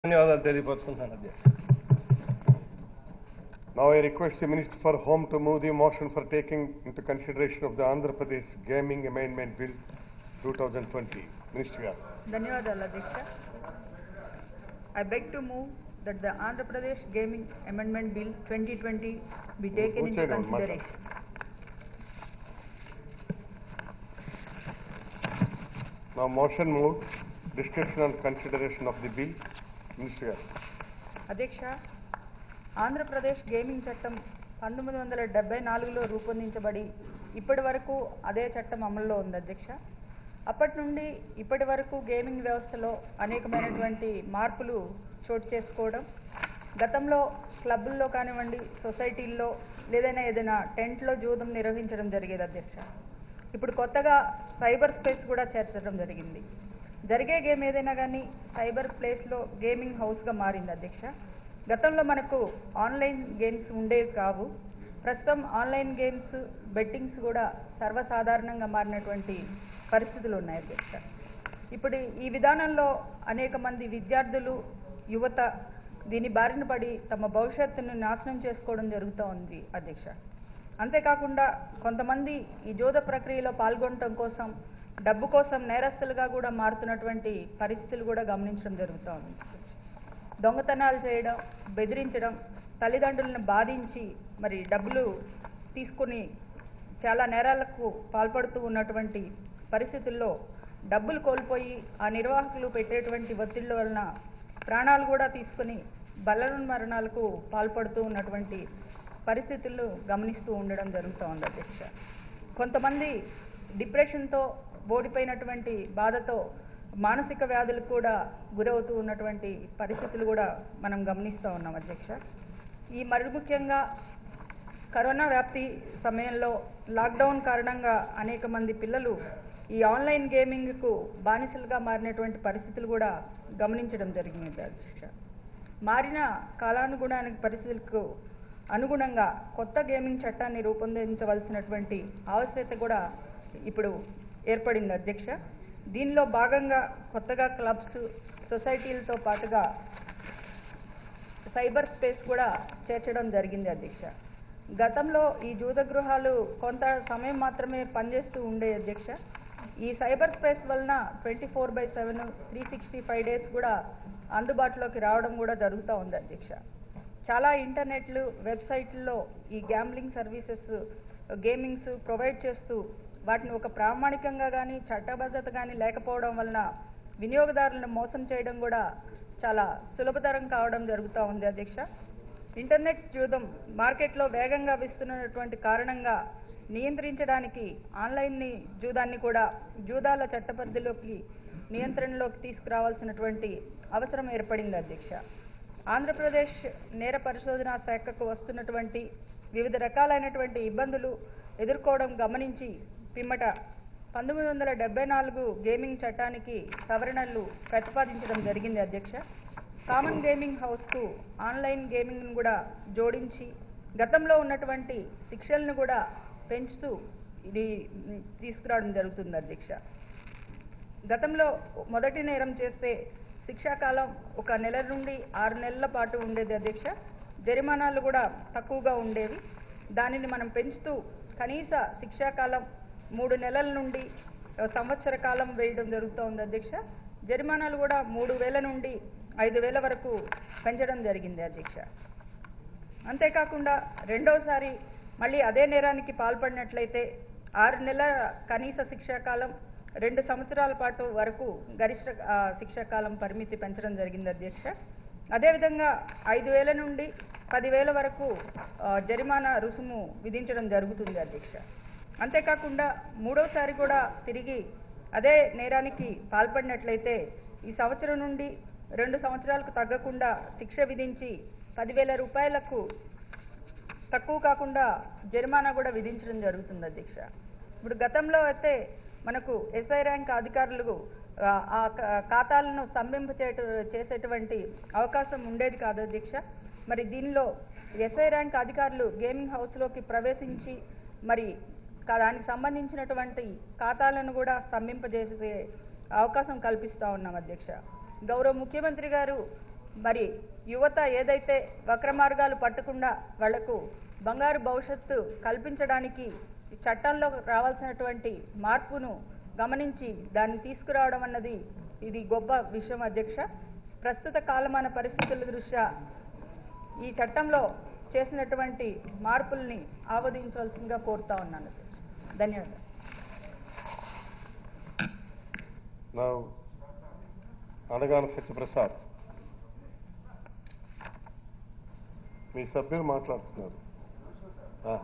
ధన్యవాదాలు తెలియపరుచుకుంటున్నాను అధ్యక్ష Now I request the Minister for Home to move the motion for taking into consideration of the Andhra Pradesh Gaming Amendment Bill 2020. Minister గారు ధన్యవాదాలు అధ్యక్ష I beg to move that the Andhra Pradesh Gaming Amendment Bill 2020 be taken into కూర్చోండి, అమ్మా. consideration. Now motion moved, discussion on consideration of the bill. Minister గారు అధ్యక్ష Andhra Pradesh gaming చట్టం పంతొమ్మిది వందల డెబ్బై నాలుగులో రూపొందించబడి ఇప్పటి వరకు అదే చట్టం అమల్లో ఉంది అధ్యక్ష అప్పటి నుండి ఇప్పటి వరకు గేమింగ్ వ్యవస్థలో అనేకమైనటువంటి మార్పులు చోటు చేసుకోవడం గతంలో క్లబ్బుల్లో కానివ్వండి సొసైటీల్లో లేదైనా ఏదైనా టెంట్లో జూదం నిర్వహించడం జరిగేది అధ్యక్ష ఇప్పుడు కొత్తగా సైబర్ స్పేస్ కూడా చేర్చడం జరిగింది జరిగే గేమ్ ఏదైనా కానీ సైబర్ ప్లేస్లో గేమింగ్ హౌస్గా మారింది అధ్యక్ష గతంలో మనకు ఆన్లైన్ గేమ్స్ ఉండేవి కావు ప్రస్తుతం ఆన్లైన్ గేమ్స్ బెట్టింగ్స్ కూడా సర్వసాధారణంగా మారినటువంటి పరిస్థితులు ఉన్నాయి అధ్యక్ష ఇప్పుడు ఈ విధానంలో అనేక మంది విద్యార్థులు యువత దీని బారిన పడి తమ భవిష్యత్తును నాశనం చేసుకోవడం జరుగుతూ ఉంది అధ్యక్ష అంతేకాకుండా కొంతమంది ఈ జోద ప్రక్రియలో పాల్గొనడం కోసం డబ్బు కోసం నేరస్తులుగా కూడా మారుతున్నటువంటి పరిస్థితులు కూడా గమనించడం జరుగుతూ ఉంది దొంగతనాలు చేయడం బెదిరించడం తల్లిదండ్రులను బాధించి మరి డబ్బులు తీసుకుని చాలా నేరాలకు పాల్పడుతూ ఉన్నటువంటి పరిస్థితుల్లో డబ్బులు కోల్పోయి ఆ నిర్వాహకులు పెట్టేటువంటి ఒత్తిళ్ల వలన ప్రాణాలు కూడా తీసుకుని బలన మరణాలకు పాల్పడుతూ ఉన్నటువంటి పరిస్థితులు గమనిస్తూ ఉండడం జరుగుతూ ఉంది అధ్యక్ష కొంతమంది డిప్రెషన్తో ఓడిపోయినటువంటి బాధతో మానసిక వ్యాధులకు కూడా గురవుతూ ఉన్నటువంటి పరిస్థితులు కూడా మనం గమనిస్తూ ఉన్నాం అధ్యక్ష ఈ మరి ముఖ్యంగా కరోనా వ్యాప్తి సమయంలో లాక్డౌన్ కారణంగా అనేక మంది పిల్లలు ఈ ఆన్లైన్ గేమింగ్కు బానిసలుగా మారినటువంటి పరిస్థితులు కూడా గమనించడం జరిగింది అధ్యక్ష మారిన కాలానుగుణానికి పరిస్థితులకు అనుగుణంగా కొత్త గేమింగ్ చట్టాన్ని రూపొందించవలసినటువంటి ఆవశ్యకత కూడా ఇప్పుడు ఏర్పడింది అధ్యక్ష దీనిలో భాగంగా కొత్తగా క్లబ్స్ సొసైటీలతో పాటుగా సైబర్ స్పేస్ కూడా చేర్చడం జరిగింది అధ్యక్ష గతంలో ఈ జూద గృహాలు కొంత సమయం మాత్రమే పనిచేస్తూ ఉండే అధ్యక్ష ఈ సైబర్ స్పేస్ వలన twenty four by seven three sixty five days కూడా అందుబాటులోకి రావడం కూడా జరుగుతూ ఉంది అధ్యక్ష చాలా ఇంటర్నెట్లు వెబ్సైట్లలో ఈ గ్యాంబ్లింగ్ సర్వీసెస్ గేమింగ్స్ ప్రొవైడ్ చేస్తూ వాటిని ఒక ప్రామాణికంగా కానీ చట్టబద్ధత కానీ లేకపోవడం వలన వినియోగదారులను మోసం చేయడం కూడా చాలా సులభతరం కావడం జరుగుతూ ఉంది అధ్యక్ష ఇంటర్నెట్ జూదం మార్కెట్లో వేగంగా విస్తున్నటువంటి కారణంగా నియంత్రించడానికి ఆన్లైన్ని జూదాన్ని కూడా జూదాల చట్టపరిధిలోకి నియంత్రణలోకి తీసుకురావాల్సినటువంటి అవసరం ఏర్పడింది అధ్యక్ష ఆంధ్రప్రదేశ్ నేర పరిశోధనా శాఖకు వస్తున్నటువంటి వివిధ రకాలైనటువంటి ఇబ్బందులు ఎదుర్కోవడం గమనించి పిమ్మట పంతొమ్మిది వందల డెబ్బై నాలుగు గేమింగ్ చట్టానికి సవరణలు ప్రతిపాదించడం జరిగింది అధ్యక్ష కామన్ గేమింగ్ హౌస్కు ఆన్లైన్ గేమింగ్ను కూడా జోడించి గతంలో ఉన్నటువంటి శిక్షలను కూడా పెంచుతూ ఇది మ్, తీసుకురావడం జరుగుతుంది అధ్యక్ష గతంలో మొదటి నేరం చేస్తే శిక్షాకాలం ఒక నెల నుండి ఆరు నెలల పాటు ఉండేది అధ్యక్ష జరిమానాలు కూడా తక్కువగా ఉండేవి దానిని మనం పెంచుతూ కనీస శిక్షాకాలం మూడు నెలల నుండి ఆ, సంవత్సర కాలం వేయడం జరుగుతోంది అధ్యక్ష జరిమానాలు కూడా మూడు వేల నుండి ఐదు వేల వరకు పెంచడం జరిగింది అధ్యక్ష అంతేకాకుండా రెండోసారి మళ్ళీ అదే నేరానికి పాల్పడినట్లయితే ఆరు నెలల కనీస శిక్షాకాలం రెండు సంవత్సరాల పాటు వరకు గరిష్ట ఆ, శిక్షాకాలం పరిమితి పెంచడం జరిగింది అధ్యక్ష అదేవిధంగా ఐదు వేల నుండి పదివేల వరకు ఆ, జరిమానా రుసుము విధించడం జరుగుతుంది అధ్యక్ష అంతేకాకుండా మూడోసారి కూడా తిరిగి అదే నేరానికి పాల్పడినట్లయితే ఈ సంవత్సరం నుండి రెండు సంవత్సరాలకు తగ్గకుండా శిక్ష విధించి పదివేల రూపాయలకు తక్కువ కాకుండా జరిమానా కూడా విధించడం జరుగుతుంది అధ్యక్ష ఇప్పుడు గతంలో అయితే మనకు ఎస్ఐ ర్యాంక్ అధికారులు ఆ, ఆ క- ఖాతాలను స్తంభింప చేయట చేసేటువంటి అవకాశం ఉండేది కాదు అధ్యక్ష మరి దీనిలో ఎస్ఐ ర్యాంక్ అధికారులు గేమింగ్ హౌస్లోకి ప్రవేశించి మరి కా- దానికి సంబంధించినటువంటి ఖాతాలను కూడా స్తంభింపజేసే అవకాశం కల్పిస్తా ఉన్నాం అధ్యక్ష గౌరవ ముఖ్యమంత్రి గారు మరి యువత ఏదైతే వక్ర మార్గాలు పట్టకుండా వాళ్లకు బంగారు భవిష్యత్తు కల్పించడానికి ఈ చట్టాల్లో రావాల్సినటువంటి మార్పును గమనించి దాన్ని తీసుకురావడం అన్నది ఇది గొప్ప విషయం అధ్యక్ష ప్రస్తుత కాలమాన పరిస్థితుల దృష్ట్యా ఈ చట్టంలో చేసినటువంటి మార్పుల్ని ఆమోదించవలసిందిగా కోరుతా ఉన్నాను అధ్యక్ష. ధన్యవాదాలు Now, అనగాన సత్యప్రసాద్ మీ సభ్యులు మాట్లాడుతున్నారు